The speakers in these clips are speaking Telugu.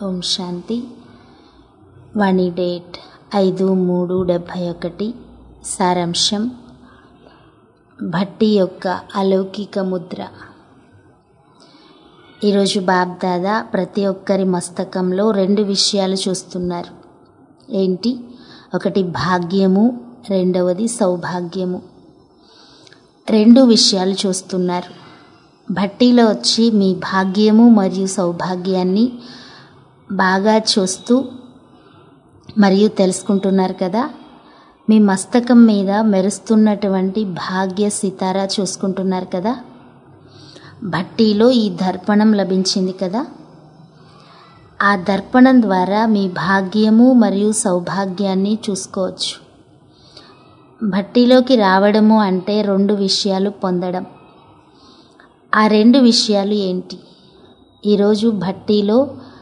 ఓం శాంతి వాణి డేట్ ఐదు మూడు డెబ్భై ఒకటి సారాంశం భట్టి యొక్క అలౌకిక ముద్ర ఈరోజు బాబ్దాదా ప్రతి ఒక్కరి మస్తకంలో రెండు విషయాలు చూస్తున్నారు ఏంటి ఒకటి భాగ్యము రెండవది సౌభాగ్యము రెండు విషయాలు చూస్తున్నారు భట్టీలో వచ్చి మీ భాగ్యము మరియు సౌభాగ్యాన్ని బాగా చూస్తూ మరియు తెలుసుకుంటున్నారు కదా మీ మస్తకం మీద మెరుస్తున్నటువంటి భాగ్య సితారా చూసుకుంటున్నారు కదా భట్టీలో ఈ దర్పణం లభించింది కదా ఆ దర్పణం ద్వారా మీ భాగ్యము మరియు సౌభాగ్యాన్ని చూసుకోవచ్చు భట్టీలోకి రావడము అంటే రెండు విషయాలు పొందడం ఆ రెండు విషయాలు ఏంటి ఈరోజు భట్టీలో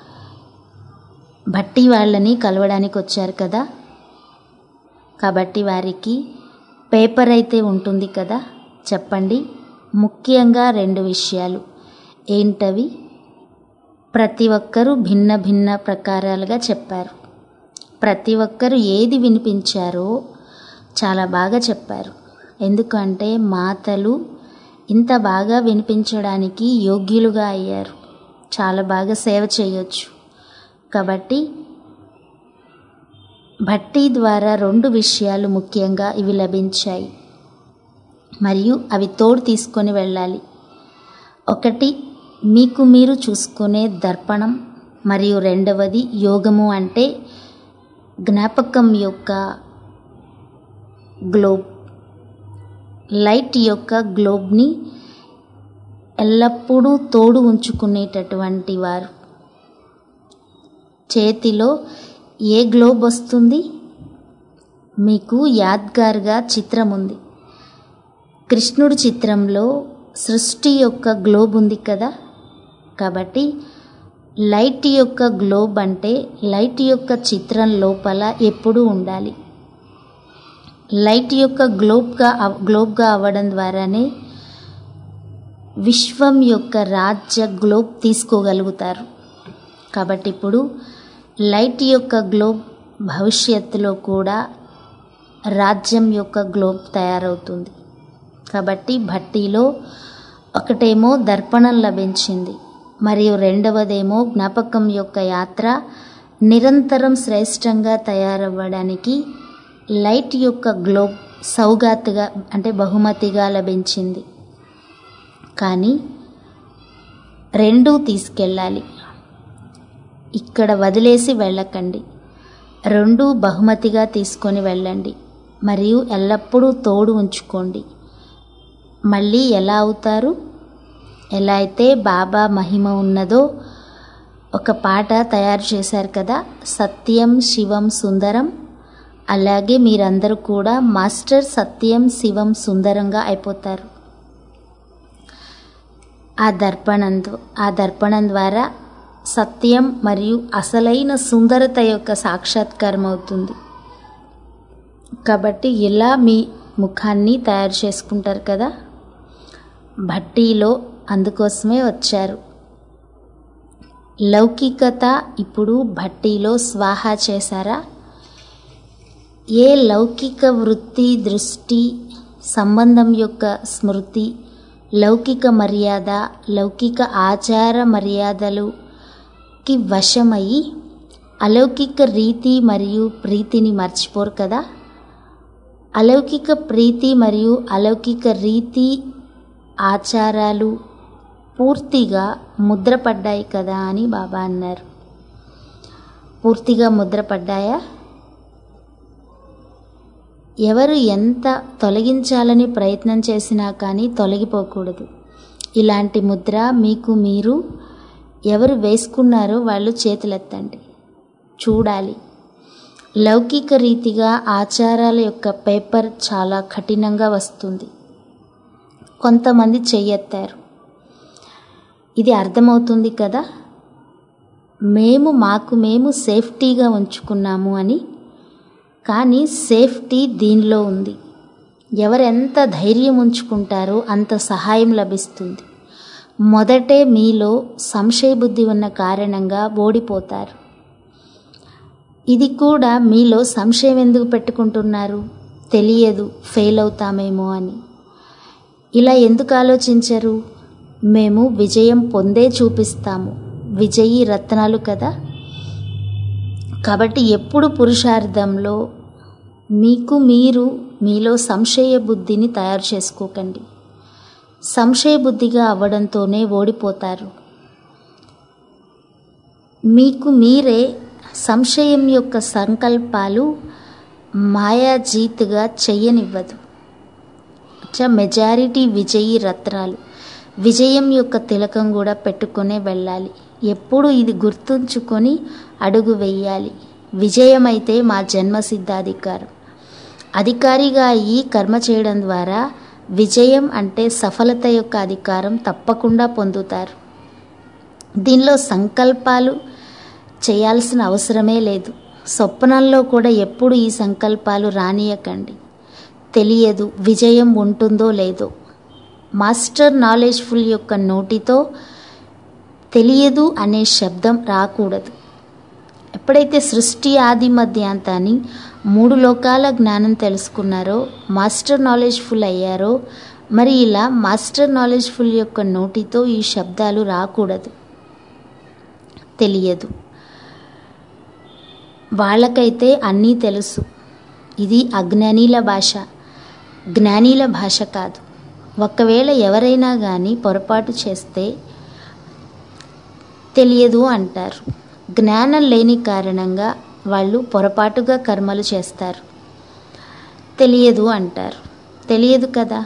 భట్టి వాళ్ళని కలవడానికి వచ్చారు కదా కాబట్టి వారికి పేపర్ అయితే ఉంటుంది కదా చెప్పండి ముఖ్యంగా రెండు విషయాలు ఏంటవి ప్రతి ఒక్కరూ భిన్న భిన్న ప్రకారాలుగా చెప్పారు ప్రతి ఒక్కరు ఏది వినిపించారో చాలా బాగా చెప్పారు ఎందుకంటే మాతలు ఇంత బాగా వినిపించడానికి యోగ్యులుగా అయ్యారు చాలా బాగా సేవ చేయొచ్చు కాబట్టి భట్టి ద్వారా రెండు విషయాలు ముఖ్యంగా ఇవి లభించాయి మరియు అవి తోడు తీసుకొని వెళ్ళాలి ఒకటి మీకు మీరు చూసుకునే దర్పణం మరియు రెండవది యోగము అంటే జ్ఞాపకం యొక్క గ్లోబ్ లైట్ యొక్క గ్లోబ్ని ఎల్లప్పుడూ తోడు ఉంచుకునేటటువంటి వారు చేతిలో ఏ గ్లోబ్ వస్తుంది మీకు యాద్గార్గా చిత్రం ఉంది కృష్ణుడి చిత్రంలో సృష్టి యొక్క గ్లోబ్ ఉంది కదా కాబట్టి లైట్ యొక్క గ్లోబ్ అంటే లైట్ యొక్క చిత్రం లోపల ఎప్పుడూ ఉండాలి లైట్ యొక్క గ్లోబ్గా గ్లోబ్గా అవ్వడం ద్వారానే విశ్వం యొక్క రాజ్య గ్లోబ్ తీసుకోగలుగుతారు కాబట్టి ఇప్పుడు లైట్ యొక్క గ్లోబ్ భవిష్యత్తులో కూడా రాజ్యం యొక్క గ్లోబ్ తయారవుతుంది కాబట్టి భట్టీలో ఒకటేమో దర్పణం లభించింది మరియు రెండవదేమో జ్ఞాపకం యొక్క యాత్ర నిరంతరం శ్రేష్టంగా తయారవ్వడానికి లైట్ యొక్క గ్లోబ్ సౌగాతుగా అంటే బహుమతిగా లభించింది కానీ రెండూ తీసుకెళ్ళాలి ఇక్కడ వదిలేసి వెళ్ళకండి రెండు బహుమతిగా తీసుకొని వెళ్ళండి మరియు ఎల్లప్పుడూ తోడు ఉంచుకోండి మళ్ళీ ఎలా అవుతారు ఎలా అయితే బాబా మహిమ ఉన్నదో ఒక పాట తయారు చేశారు కదా సత్యం శివం సుందరం అలాగే మీరందరూ కూడా మాస్టర్ సత్యం శివం సుందరంగా అయిపోతారు ఆ దర్పణం ఆ దర్పణం ద్వారా సత్యం మరియు అసలైన సుందరత యొక్క సాక్షాత్కారం అవుతుంది కాబట్టి ఇలా మీ ముఖాన్ని తయారు చేసుకుంటారు కదా భట్టీలో అందుకోసమే వచ్చారు లౌకికత ఇప్పుడు భట్టీలో స్వాహా చేశారా ఏ లౌకిక వృత్తి దృష్టి సంబంధం యొక్క స్మృతి లౌకిక మర్యాద లౌకిక ఆచార మర్యాదలుకి వశమై అలౌకిక రీతి మరియు ప్రీతిని మర్చిపోరు కదా అలౌకిక ప్రీతి మరియు అలౌకిక రీతి ఆచారాలు పూర్తిగా ముద్రపడ్డాయి కదా అని బాబా అన్నారు పూర్తిగా ముద్రపడ్డాయా ఎవరు ఎంత తొలగించాలని ప్రయత్నం చేసినా కానీ తొలగిపోకూడదు ఇలాంటి ముద్ర మీకు మీరు ఎవరు వేసుకున్నారో వాళ్ళు చేతులెత్తండి చూడాలి లౌకిక రీతిగా ఆచారాల యొక్క పేపర్ చాలా కఠినంగా వస్తుంది కొంతమంది చెయ్యెత్తారు ఇది అర్థమవుతుంది కదా మేము మాకు మేము సేఫ్టీగా ఉంచుకున్నాము అని కానీ సేఫ్టీ దీనిలో ఉంది ఎవరెంత ధైర్యం ఉంచుకుంటారో అంత సహాయం లభిస్తుంది మొదటే మీలో సంశయ బుద్ధి ఉన్న కారణంగా ఓడిపోతారు ఇది కూడా మీలో సంశయం ఎందుకు పెట్టుకుంటున్నారు తెలియదు ఫెయిల్ అవుతామేమో అని ఇలా ఎందుకు ఆలోచించరు మేము విజయం పొందే చూపిస్తాము విజయీ రత్నాలు కదా కాబట్టి ఎప్పుడు పురుషార్థంలో మీకు మీరు మీలో సంశయ బుద్ధిని తయారు చేసుకోకండి సంశయ బుద్ధిగా అవ్వడంతోనే ఓడిపోతారు మీకు మీరే సంశయం యొక్క సంకల్పాలు మాయాజీత్గా చెయ్యనివ్వదు మెజారిటీ విజయీ రత్నాలు విజయం యొక్క తిలకం కూడా పెట్టుకునే వెళ్ళాలి ఎప్పుడు ఇది గుర్తుంచుకొని అడుగు వెయ్యాలి విజయమైతే మా జన్మసిద్ధాధికారం అధికారిగా అయ్యి కర్మ చేయడం ద్వారా విజయం అంటే సఫలత యొక్క అధికారం తప్పకుండా పొందుతారు దీనిలో సంకల్పాలు చేయాల్సిన అవసరమే లేదు స్వప్నంలో కూడా ఎప్పుడు ఈ సంకల్పాలు రానియకండి తెలియదు విజయం ఉంటుందో లేదో మాస్టర్ నాలెడ్జ్ఫుల్ యొక్క నోటితో తెలియదు అనే శబ్దం రాకూడదు ఎప్పుడైతే సృష్టి ఆది మధ్యాంతాన్ని మూడు లోకాల జ్ఞానం తెలుసుకున్నారో మాస్టర్ నాలెడ్జ్ఫుల్ అయ్యారో మరి ఇలా మాస్టర్ నాలెడ్జ్ఫుల్ యొక్క నోటితో ఈ శబ్దాలు రాకూడదు తెలియదు వాళ్ళకైతే అన్నీ తెలుసు ఇది అజ్ఞానీల భాష జ్ఞానీల భాష కాదు ఒకవేళ ఎవరైనా కానీ పొరపాటు చేస్తే తెలియదు అంటారు జ్ఞానం లేని కారణంగా వాళ్ళు పొరపాటుగా కర్మలు చేస్తారు తెలియదు అంటారు తెలియదు కదా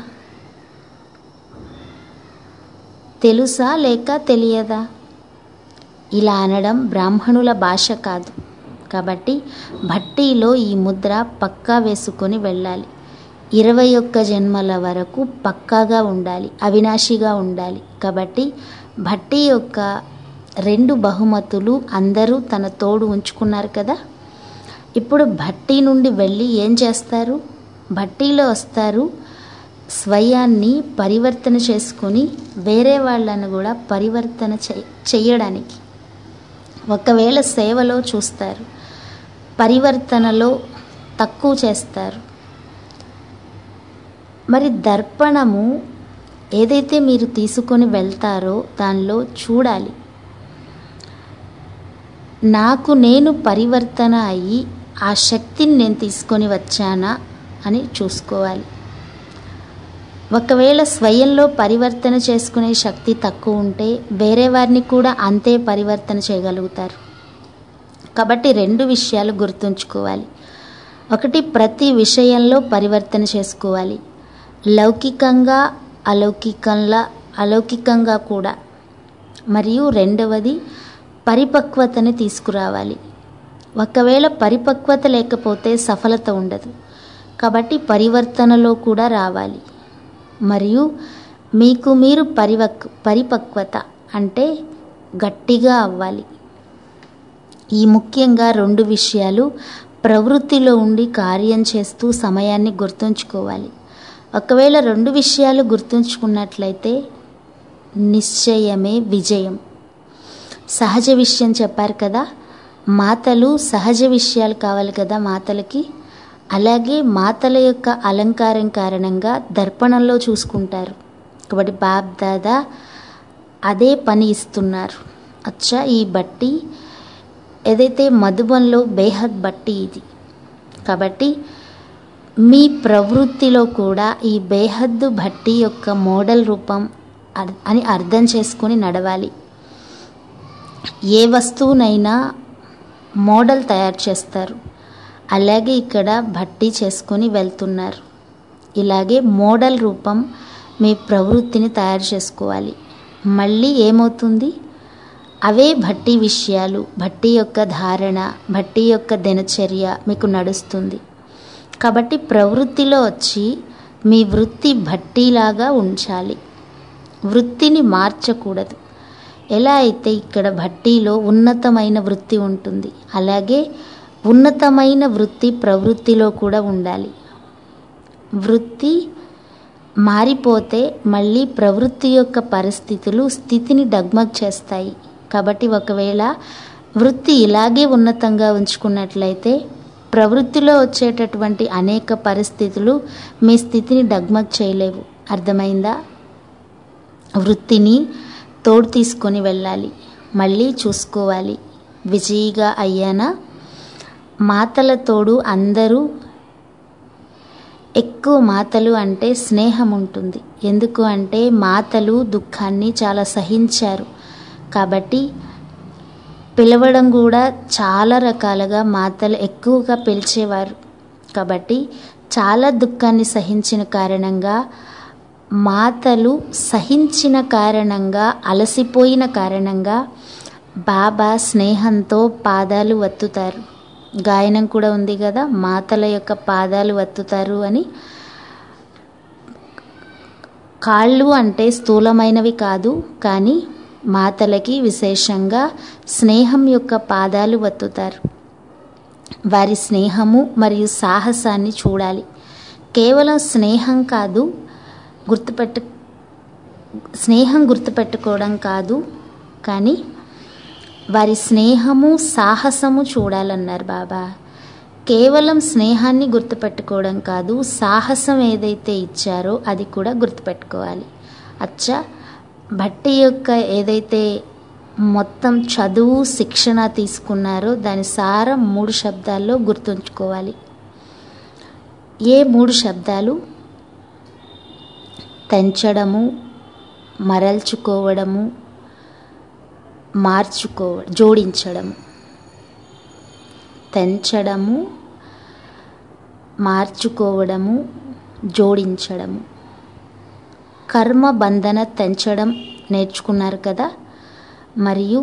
తెలుసా లేక తెలియదా ఇలా అనడం బ్రాహ్మణుల భాష కాదు కాబట్టి భట్టీలో ఈ ముద్ర పక్కా వేసుకొని వెళ్ళాలి ఇరవై ఒక్క జన్మల వరకు పక్కాగా ఉండాలి అవినాశిగా ఉండాలి కాబట్టి భట్టి యొక్క రెండు బహుమతులు అందరూ తన తోడు ఉంచుకున్నారు కదా ఇప్పుడు భట్టి నుండి వెళ్ళి ఏం చేస్తారు భట్టీలో వస్తారు స్వయాన్ని పరివర్తన చేసుకొని వేరే వాళ్ళను కూడా పరివర్తన చెయ్యడానికి ఒకవేళ సేవలో చూస్తారు పరివర్తనలో తక్కువ చేస్తారు మరి దర్పణము ఏదైతే మీరు తీసుకొని వెళ్తారో దానిలో చూడాలి నాకు నేను పరివర్తన అయ్యి ఆ శక్తిని నేను తీసుకొని వచ్చానా అని చూసుకోవాలి ఒకవేళ స్వయంలో పరివర్తన చేసుకునే శక్తి తక్కువ ఉంటే వేరే వారిని కూడా అంతే పరివర్తన చేయగలుగుతారు కాబట్టి రెండు విషయాలు గుర్తుంచుకోవాలి ఒకటి ప్రతి విషయంలో పరివర్తన చేసుకోవాలి లౌకికంగా అలౌకికంలా అలౌకికంగా కూడా మరియు రెండవది పరిపక్వతని తీసుకురావాలి ఒకవేళ పరిపక్వత లేకపోతే సఫలత ఉండదు కాబట్టి పరివర్తనలో కూడా రావాలి మరియు మీకు మీరు పరివక్ పరిపక్వత అంటే గట్టిగా అవ్వాలి ఈ ముఖ్యంగా రెండు విషయాలు ప్రవృత్తిలో ఉండి కార్యం చేస్తూ సమయాన్ని గుర్తుంచుకోవాలి ఒకవేళ రెండు విషయాలు గుర్తుంచుకున్నట్లయితే నిశ్చయమే విజయం సహజ విషయం చెప్పారు కదా మాతలు సహజ విషయాలు కావాలి కదా మాతలకి అలాగే మాతల యొక్క అలంకారం కారణంగా దర్పణంలో చూసుకుంటారు కాబట్టి బాబ్ దాదా అదే పని ఇస్తున్నారు అచ్చా ఈ బట్టి ఏదైతే మధుబన్లో బేహద్ బట్టి ఇది కాబట్టి మీ ప్రవృత్తిలో కూడా ఈ బేహద్దు భట్టి యొక్క మోడల్ రూపం అని అర్థం చేసుకుని నడవాలి ఏ వస్తువునైనా మోడల్ తయారు చేస్తారు అలాగే ఇక్కడ భట్టి చేసుకొని వెళ్తున్నారు ఇలాగే మోడల్ రూపం మీ ప్రవృత్తిని తయారు చేసుకోవాలి మళ్ళీ ఏమవుతుంది అవే భట్టి విషయాలు భట్టి యొక్క ధారణ భట్టి యొక్క దినచర్య మీకు నడుస్తుంది కాబట్టి ప్రవృత్తిలో వచ్చి మీ వృత్తి భట్టీలాగా ఉంచాలి వృత్తిని మార్చకూడదు ఎలా అయితే ఇక్కడ భట్టీలో ఉన్నతమైన వృత్తి ఉంటుంది అలాగే ఉన్నతమైన వృత్తి ప్రవృత్తిలో కూడా ఉండాలి వృత్తి మారిపోతే మళ్ళీ ప్రవృత్తి యొక్క పరిస్థితులు స్థితిని డగ్మగ్ చేస్తాయి కాబట్టి ఒకవేళ వృత్తి ఇలాగే ఉన్నతంగా ఉంచుకున్నట్లయితే ప్రవృత్తిలో వచ్చేటటువంటి అనేక పరిస్థితులు మీ స్థితిని డగ్మగ్ చేయలేవు అర్థమైందా వృత్తిని తోడు తీసుకొని వెళ్ళాలి మళ్ళీ చూసుకోవాలి విజయిగా అయ్యానా మాతల తోడు అందరూ ఎక్కువ మాతలు అంటే స్నేహం ఉంటుంది ఎందుకు అంటే మాతలు దుఃఖాన్ని చాలా సహించారు కాబట్టి పిలవడం కూడా చాలా రకాలుగా మాతలు ఎక్కువగా పిలిచేవారు కాబట్టి చాలా దుఃఖాన్ని సహించిన కారణంగా మాతలు సహించిన కారణంగా అలసిపోయిన కారణంగా బాబా స్నేహంతో పాదాలు వత్తుతారు గాయనం కూడా ఉంది కదా మాతల యొక్క పాదాలు వత్తుతారు అని కాళ్ళు అంటే స్థూలమైనవి కాదు కానీ మాతలకి విశేషంగా స్నేహం యొక్క పాదాలు వత్తుతారు వారి స్నేహము మరియు సాహసాన్ని చూడాలి కేవలం స్నేహం కాదు గుర్తుపెట్టు స్నేహం గుర్తుపెట్టుకోవడం కాదు కానీ వారి స్నేహము సాహసము చూడాలన్నారు బాబా కేవలం స్నేహాన్ని గుర్తుపెట్టుకోవడం కాదు సాహసం ఏదైతే ఇచ్చారో అది కూడా గుర్తుపెట్టుకోవాలి అచ్చా భట్టి యొక్క ఏదైతే మొత్తం చదువు శిక్షణ తీసుకున్నారో దాని సారం మూడు శబ్దాల్లో గుర్తుంచుకోవాలి ఏ మూడు శబ్దాలు తెంచడము మరల్చుకోవడము మార్చుకో జోడించడము తెంచడము మార్చుకోవడము జోడించడము కర్మ బంధన తెంచడం నేర్చుకున్నారు కదా మరియు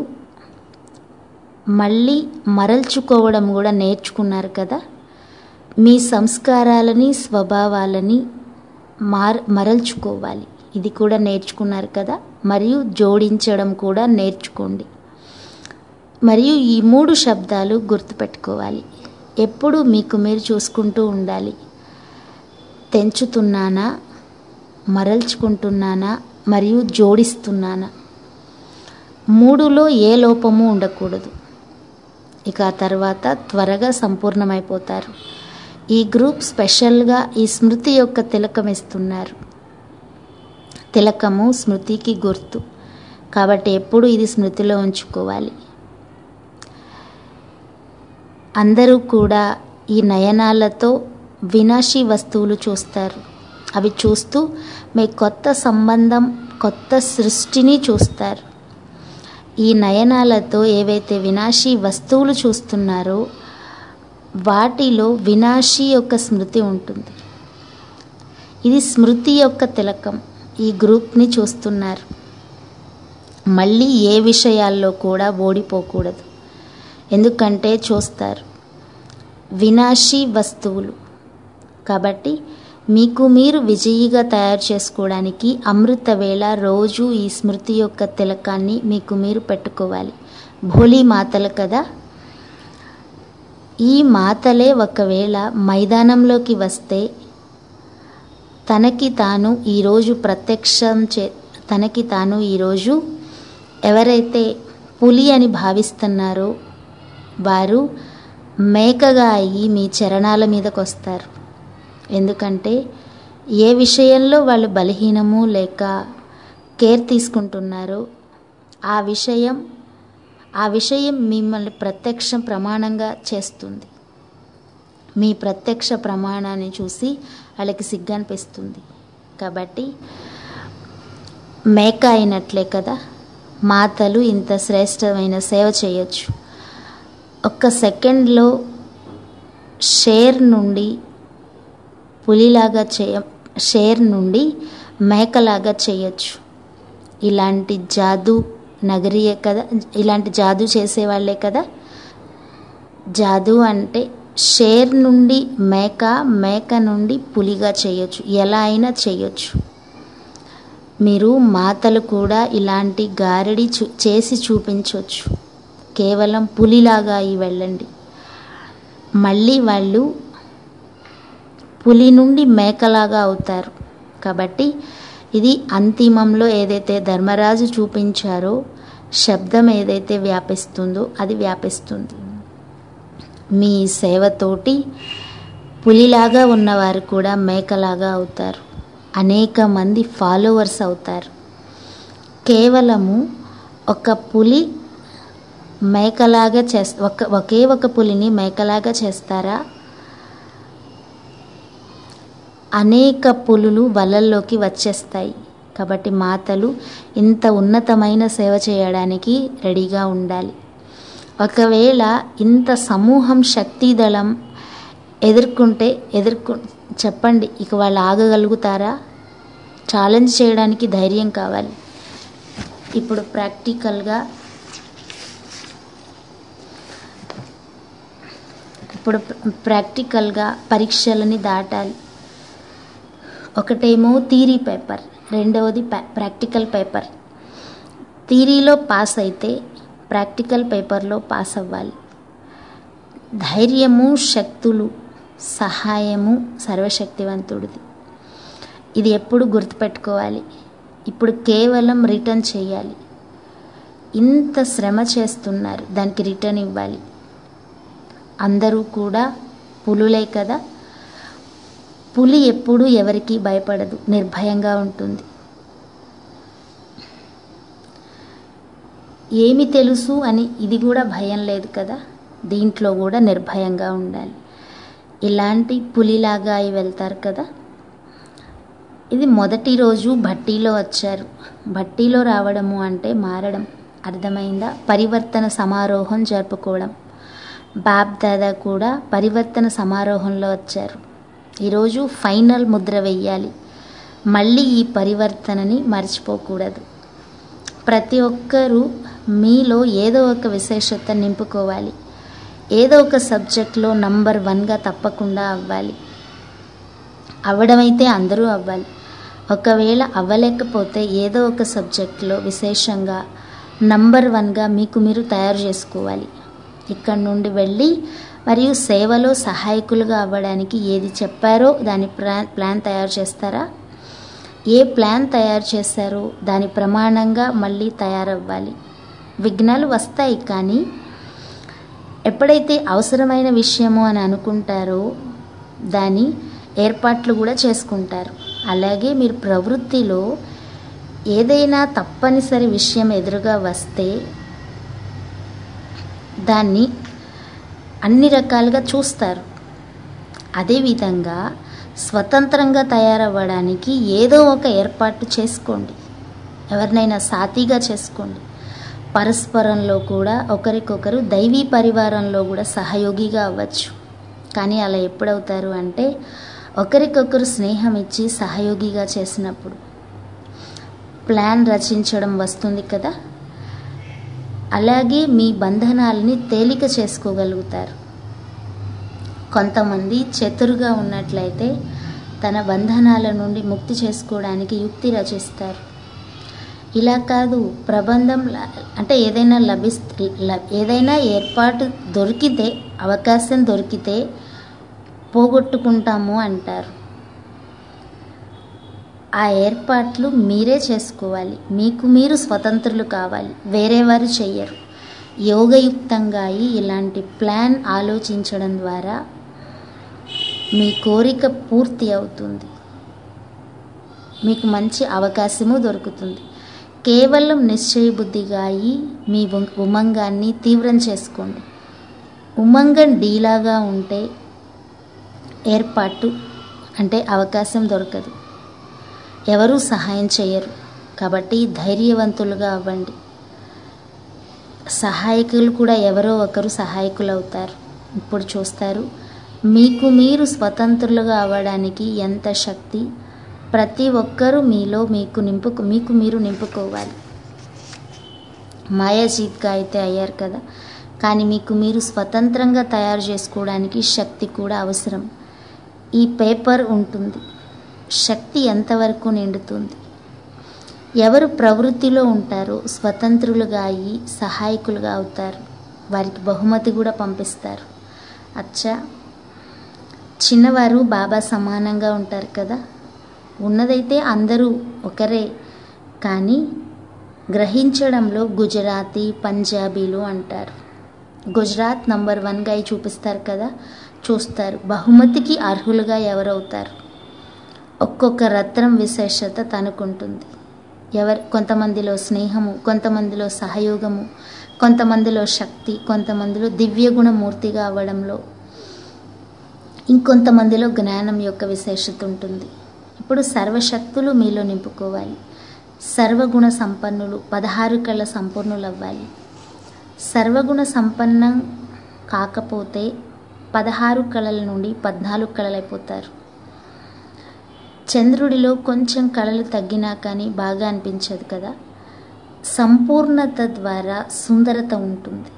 మళ్ళీ మరల్చుకోవడం కూడా నేర్చుకున్నారు కదా మీ సంస్కారాలని స్వభావాలని మార్ మరల్చుకోవాలి ఇది కూడా నేర్చుకున్నారు కదా మరియు జోడించడం కూడా నేర్చుకోండి మరియు ఈ మూడు శబ్దాలు గుర్తుపెట్టుకోవాలి ఎప్పుడు మీకు మీరు చూసుకుంటూ ఉండాలి తెంచుతున్నానా మరల్చుకుంటున్నానా మరియు జోడిస్తున్నానా మూడులో ఏ లోపము ఉండకూడదు ఇక ఆ తర్వాత త్వరగా సంపూర్ణమైపోతారు ఈ గ్రూప్ స్పెషల్గా ఈ స్మృతి యొక్క తిలకం ఇస్తున్నారు తిలకము స్మృతికి గుర్తు కాబట్టి ఎప్పుడు ఇది స్మృతిలో ఉంచుకోవాలి అందరూ కూడా ఈ నయనాలతో వినాశీ వస్తువులు చూస్తారు అవి చూస్తూ మీ కొత్త సంబంధం కొత్త సృష్టిని చూస్తారు ఈ నయనాలతో ఏవైతే వినాశీ వస్తువులు చూస్తున్నారో వాటిలో వినాశీ యొక్క స్మృతి ఉంటుంది ఇది స్మృతి యొక్క తిలకం ఈ గ్రూప్ని చూస్తున్నారు మళ్ళీ ఏ విషయాల్లో కూడా ఓడిపోకూడదు ఎందుకంటే చూస్తారు వినాశీ వస్తువులు కాబట్టి మీకు మీరు విజయిగా తయారు చేసుకోవడానికి అమృత వేళ రోజు ఈ స్మృతి యొక్క తిలకాన్ని మీకు మీరు పెట్టుకోవాలి భోలీ మాతలు కదా ఈ మాతలే ఒకవేళ మైదానంలోకి వస్తే తనకి తాను ఈరోజు ప్రత్యక్షం చే తనకి తాను ఈరోజు ఎవరైతే పులి అని భావిస్తున్నారో వారు మేకగా అయ్యి మీ చరణాల మీదకి వస్తారు ఎందుకంటే ఏ విషయంలో వాళ్ళు బలహీనము లేక కేర్ తీసుకుంటున్నారో ఆ విషయం ఆ విషయం మిమ్మల్ని ప్రత్యక్ష ప్రమాణంగా చేస్తుంది మీ ప్రత్యక్ష ప్రమాణాన్ని చూసి వాళ్ళకి సిగ్గు అనిపిస్తుంది కాబట్టి మేక అయినట్లే కదా మాతలు ఇంత శ్రేష్టమైన సేవ చేయొచ్చు ఒక్క సెకండ్లో షేర్ నుండి పులిలాగా చేయ షేర్ నుండి మేకలాగా చేయొచ్చు ఇలాంటి జాదు నగరియే కదా ఇలాంటి జాదు చేసేవాళ్ళే కదా జాదు అంటే షేర్ నుండి మేక మేక నుండి పులిగా చేయొచ్చు ఎలా అయినా చేయొచ్చు మీరు మాతలు కూడా ఇలాంటి గారడి చూ చేసి చూపించవచ్చు కేవలం పులిలాగా అయి వెళ్ళండి మళ్ళీ వాళ్ళు పులి నుండి మేకలాగా అవుతారు కాబట్టి ఇది అంతిమంలో ఏదైతే ధర్మరాజు చూపించారో శబ్దం ఏదైతే వ్యాపిస్తుందో అది వ్యాపిస్తుంది మీ సేవతోటి పులిలాగా ఉన్నవారు కూడా మేకలాగా అవుతారు అనేక మంది ఫాలోవర్స్ అవుతారు కేవలము ఒక పులి మేకలాగా చేస్త ఒక ఒకే ఒక పులిని మేకలాగా చేస్తారా అనేక పులులు వలల్లోకి వచ్చేస్తాయి కాబట్టి మాతలు ఇంత ఉన్నతమైన సేవ చేయడానికి రెడీగా ఉండాలి ఒకవేళ ఇంత సమూహం శక్తిదళం ఎదుర్కొంటే ఎదుర్కొ చెప్పండి ఇక వాళ్ళు ఆగగలుగుతారా ఛాలెంజ్ చేయడానికి ధైర్యం కావాలి ఇప్పుడు ప్రాక్టికల్గా ఇప్పుడు ప్రాక్టికల్గా పరీక్షలని దాటాలి ఒకటేమో థీరీ పేపర్ రెండవది ప్రాక్టికల్ పేపర్ థీరీలో పాస్ అయితే ప్రాక్టికల్ పేపర్లో పాస్ అవ్వాలి ధైర్యము శక్తులు సహాయము సర్వశక్తివంతుడిది ఇది ఎప్పుడు గుర్తుపెట్టుకోవాలి ఇప్పుడు కేవలం రిటర్న్ చేయాలి ఇంత శ్రమ చేస్తున్నారు దానికి రిటర్న్ ఇవ్వాలి అందరూ కూడా పులులే కదా పులి ఎప్పుడు ఎవరికి భయపడదు నిర్భయంగా ఉంటుంది ఏమి తెలుసు అని ఇది కూడా భయం లేదు కదా దీంట్లో కూడా నిర్భయంగా ఉండాలి ఇలాంటి పులిలాగా అయి వెళ్తారు కదా ఇది మొదటి రోజు భట్టీలో వచ్చారు భట్టీలో రావడము అంటే మారడం అర్థమైందా పరివర్తన సమారోహం జరుపుకోవడం బాబ్ దాదా కూడా పరివర్తన సమారోహంలో వచ్చారు ఈరోజు ఫైనల్ ముద్ర వెయ్యాలి మళ్ళీ ఈ పరివర్తనని మర్చిపోకూడదు ప్రతి ఒక్కరూ మీలో ఏదో ఒక విశేషత నింపుకోవాలి ఏదో ఒక సబ్జెక్ట్లో నంబర్ వన్గా తప్పకుండా అవ్వాలి అవ్వడమైతే అందరూ అవ్వాలి ఒకవేళ అవ్వలేకపోతే ఏదో ఒక సబ్జెక్ట్లో విశేషంగా నంబర్ వన్గా మీకు మీరు తయారు చేసుకోవాలి ఇక్కడ నుండి వెళ్ళి మరియు సేవలో సహాయకులుగా అవ్వడానికి ఏది చెప్పారో దాని ప్లాన్ ప్లాన్ తయారు చేస్తారా ఏ ప్లాన్ తయారు చేశారో దాని ప్రమాణంగా మళ్ళీ తయారవ్వాలి విఘ్నాలు వస్తాయి కానీ ఎప్పుడైతే అవసరమైన విషయము అని అనుకుంటారో దాని ఏర్పాట్లు కూడా చేసుకుంటారు అలాగే మీరు ప్రవృత్తిలో ఏదైనా తప్పనిసరి విషయం ఎదురుగా వస్తే దాన్ని అన్ని రకాలుగా చూస్తారు అదేవిధంగా స్వతంత్రంగా తయారవ్వడానికి ఏదో ఒక ఏర్పాటు చేసుకోండి ఎవరినైనా సాతిగా చేసుకోండి పరస్పరంలో కూడా ఒకరికొకరు దైవీ పరివారంలో కూడా సహయోగిగా అవ్వచ్చు కానీ అలా ఎప్పుడవుతారు అంటే ఒకరికొకరు స్నేహం ఇచ్చి సహయోగిగా చేసినప్పుడు ప్లాన్ రచించడం వస్తుంది కదా అలాగే మీ బంధనాలని తేలిక చేసుకోగలుగుతారు కొంతమంది చతురుగా ఉన్నట్లయితే తన బంధనాల నుండి ముక్తి చేసుకోవడానికి యుక్తి రచిస్తారు ఇలా కాదు ప్రబంధం అంటే ఏదైనా లభిస్తే ఏదైనా ఏర్పాటు దొరికితే అవకాశం దొరికితే పోగొట్టుకుంటాము అంటారు ఆ ఏర్పాట్లు మీరే చేసుకోవాలి మీకు మీరు స్వతంత్రులు కావాలి వేరే వారు చెయ్యరు యోగయుక్తంగా అయి ఇలాంటి ప్లాన్ ఆలోచించడం ద్వారా మీ కోరిక పూర్తి అవుతుంది మీకు మంచి అవకాశము దొరుకుతుంది కేవలం నిశ్చయబుద్ధిగా అయి మీ ఉమంగాన్ని తీవ్రం చేసుకోండి ఉమంగం డీలాగా ఉంటే ఏర్పాటు అంటే అవకాశం దొరకదు ఎవరూ సహాయం చేయరు కాబట్టి ధైర్యవంతులుగా అవ్వండి సహాయకులు కూడా ఎవరో ఒకరు సహాయకులు అవుతారు ఇప్పుడు చూస్తారు మీకు మీరు స్వతంత్రులుగా అవ్వడానికి ఎంత శక్తి ప్రతి ఒక్కరూ మీలో మీకు నింపుకు మీకు మీరు నింపుకోవాలి మాయాజీత్గా అయితే అయ్యారు కదా కానీ మీకు మీరు స్వతంత్రంగా తయారు చేసుకోవడానికి శక్తి కూడా అవసరం ఈ పేపర్ ఉంటుంది శక్తి ఎంతవరకు నిండుతుంది ఎవరు ప్రవృత్తిలో ఉంటారో స్వతంత్రులుగా అయ్యి సహాయకులుగా అవుతారు వారికి బహుమతి కూడా పంపిస్తారు అచ్చా చిన్నవారు బాబా సమానంగా ఉంటారు కదా ఉన్నదైతే అందరూ ఒకరే కానీ గ్రహించడంలో గుజరాతీ పంజాబీలు అంటారు గుజరాత్ నంబర్ వన్గా అయి చూపిస్తారు కదా చూస్తారు బహుమతికి అర్హులుగా ఎవరవుతారు ఒక్కొక్క రత్నం విశేషత తనకుంటుంది ఎవరి కొంతమందిలో స్నేహము కొంతమందిలో సహయోగము కొంతమందిలో శక్తి కొంతమందిలో దివ్య గుణమూర్తిగా అవ్వడంలో ఇంకొంతమందిలో జ్ఞానం యొక్క విశేషత ఉంటుంది ఇప్పుడు సర్వశక్తులు మీలో నింపుకోవాలి సర్వగుణ సంపన్నులు పదహారు కళ్ళ సంపూర్ణులు అవ్వాలి సర్వగుణ సంపన్నం కాకపోతే పదహారు కళల నుండి పద్నాలుగు కళలైపోతారు చంద్రుడిలో కొంచెం కళలు తగ్గినా కానీ బాగా అనిపించదు కదా సంపూర్ణత ద్వారా సుందరత ఉంటుంది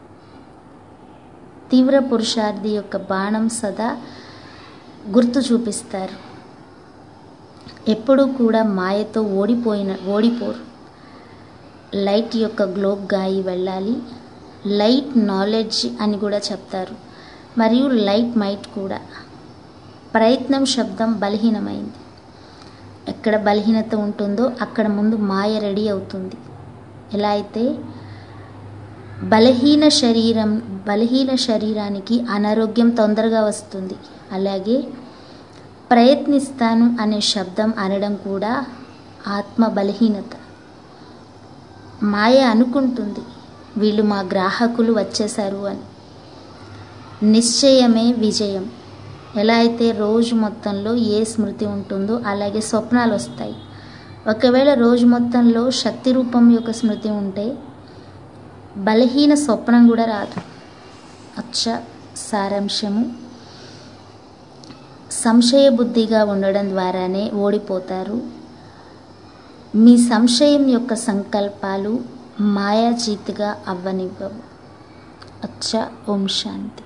తీవ్ర పురుషార్థి యొక్క బాణం సదా గుర్తు చూపిస్తారు ఎప్పుడూ కూడా మాయతో ఓడిపోయిన ఓడిపోరు లైట్ యొక్క గ్లోబ్ గాయి వెళ్ళాలి లైట్ నాలెడ్జ్ అని కూడా చెప్తారు మరియు లైట్ మైట్ కూడా ప్రయత్నం శబ్దం బలహీనమైంది ఎక్కడ బలహీనత ఉంటుందో అక్కడ ముందు మాయ రెడీ అవుతుంది ఎలా అయితే బలహీన శరీరం బలహీన శరీరానికి అనారోగ్యం తొందరగా వస్తుంది అలాగే ప్రయత్నిస్తాను అనే శబ్దం అనడం కూడా ఆత్మ బలహీనత మాయ అనుకుంటుంది వీళ్ళు మా గ్రాహకులు వచ్చేశారు అని నిశ్చయమే విజయం ఎలా అయితే రోజు మొత్తంలో ఏ స్మృతి ఉంటుందో అలాగే స్వప్నాలు వస్తాయి ఒకవేళ రోజు మొత్తంలో శక్తి రూపం యొక్క స్మృతి ఉంటే బలహీన స్వప్నం కూడా రాదు అచ్చ సారాంశము సంశయ బుద్ధిగా ఉండడం ద్వారానే ఓడిపోతారు మీ సంశయం యొక్క సంకల్పాలు మాయాజీతిగా అవ్వనివ్వవు అచ్చ ఓం శాంతి